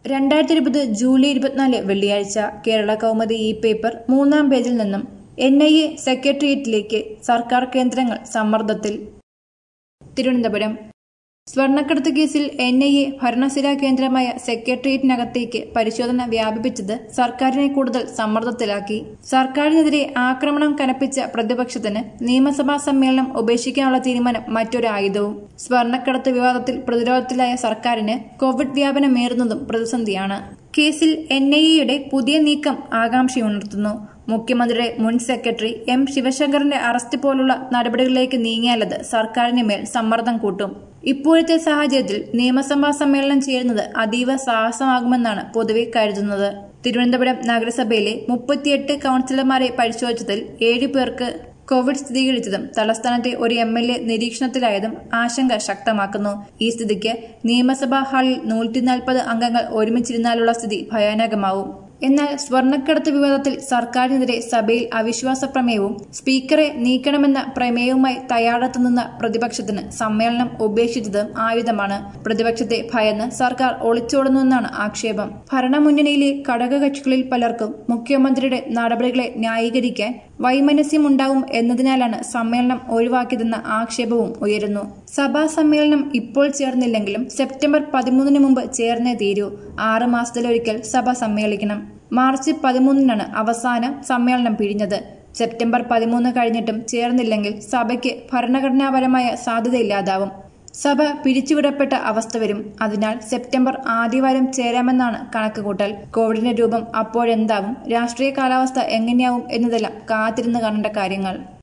രണ്ടായിരത്തി ഇരുപത് ജൂലൈ ഇരുപത്തിനാല് വെള്ളിയാഴ്ച കേരള കൗമുദി ഇ പേപ്പർ മൂന്നാം പേജിൽ നിന്നും എൻ ഐ എ സെക്രട്ടേറിയറ്റിലേക്ക് സർക്കാർ കേന്ദ്രങ്ങൾ സമ്മർദ്ദത്തിൽ തിരുവനന്തപുരം സ്വർണ്ണക്കടത്ത് കേസിൽ എൻ ഐ എ ഭരണസിരാ കേന്ദ്രമായ സെക്രട്ടേറിയറ്റിനകത്തേക്ക് പരിശോധന വ്യാപിപ്പിച്ചത് സർക്കാരിനെ കൂടുതൽ സമ്മർദ്ദത്തിലാക്കി സർക്കാരിനെതിരെ ആക്രമണം കനപ്പിച്ച പ്രതിപക്ഷത്തിന് നിയമസഭാ സമ്മേളനം ഉപേക്ഷിക്കാനുള്ള തീരുമാനം മറ്റൊരു ആയുധവും സ്വർണ്ണക്കടത്ത് വിവാദത്തിൽ പ്രതിരോധത്തിലായ സർക്കാരിന് കോവിഡ് വ്യാപനമേറുന്നതും പ്രതിസന്ധിയാണ് കേസിൽ എൻ ഐ എയുടെ പുതിയ നീക്കം ആകാംക്ഷയുണർത്തുന്നു മുഖ്യമന്ത്രിയുടെ മുൻ സെക്രട്ടറി എം ശിവശങ്കറിന്റെ അറസ്റ്റ് പോലുള്ള നടപടികളിലേക്ക് നീങ്ങിയാലത് സർക്കാരിന് മേൽ സമ്മർദ്ദം കൂട്ടും ഇപ്പോഴത്തെ സാഹചര്യത്തിൽ നിയമസഭാ സമ്മേളനം ചേരുന്നത് അതീവ സാഹസമാകുമെന്നാണ് പൊതുവെ കരുതുന്നത് തിരുവനന്തപുരം നഗരസഭയിലെ മുപ്പത്തിയെട്ട് കൌൺസിലർമാരെ പരിശോധിച്ചതിൽ ഏഴു പേർക്ക് കോവിഡ് സ്ഥിരീകരിച്ചതും തലസ്ഥാനത്തെ ഒരു എം എൽ എ നിരീക്ഷണത്തിലായതും ആശങ്ക ശക്തമാക്കുന്നു ഈ സ്ഥിതിക്ക് നിയമസഭാ ഹാളിൽ നൂറ്റിനാൽപ്പത് അംഗങ്ങൾ ഒരുമിച്ചിരുന്നാലുള്ള സ്ഥിതി ഭയാനകമാവും എന്നാൽ സ്വർണ്ണക്കടത്ത് വിവാദത്തിൽ സർക്കാരിനെതിരെ സഭയിൽ അവിശ്വാസ പ്രമേയവും സ്പീക്കറെ നീക്കണമെന്ന പ്രമേയവുമായി തയ്യാറെത്തുന്ന പ്രതിപക്ഷത്തിന് സമ്മേളനം ഉപേക്ഷിച്ചത് ആയുധമാണ് പ്രതിപക്ഷത്തെ ഭയന്ന് സർക്കാർ ഒളിച്ചോടുന്നുവെന്നാണ് ആക്ഷേപം ഭരണമുന്നണിയിലെ ഘടകകക്ഷികളിൽ പലർക്കും മുഖ്യമന്ത്രിയുടെ നടപടികളെ ന്യായീകരിക്കാൻ വൈമനസ്യമുണ്ടാവും എന്നതിനാലാണ് സമ്മേളനം ഒഴിവാക്കിയതെന്ന ആക്ഷേപവും ഉയരുന്നു സഭാ സമ്മേളനം ഇപ്പോൾ ചേർന്നില്ലെങ്കിലും സെപ്റ്റംബർ പതിമൂന്നിന് മുമ്പ് ചേർന്നേ തീരൂ ആറ് മാസത്തിലൊരിക്കൽ സഭ സമ്മേളിക്കണം മാർച്ച് പതിമൂന്നിനാണ് അവസാന സമ്മേളനം പിരിഞ്ഞത് സെപ്റ്റംബർ പതിമൂന്ന് കഴിഞ്ഞിട്ടും ചേർന്നില്ലെങ്കിൽ സഭയ്ക്ക് ഭരണഘടനാപരമായ സാധ്യതയില്ലാതാവും സഭ പിരിച്ചുവിടപ്പെട്ട അവസ്ഥ വരും അതിനാൽ സെപ്റ്റംബർ ആദ്യവാരം ചേരാമെന്നാണ് കണക്കുകൂട്ടൽ കോവിഡിന്റെ രൂപം അപ്പോഴെന്താവും രാഷ്ട്രീയ കാലാവസ്ഥ എങ്ങനെയാവും എന്നതെല്ലാം കാത്തിരുന്ന് കാണേണ്ട കാര്യങ്ങൾ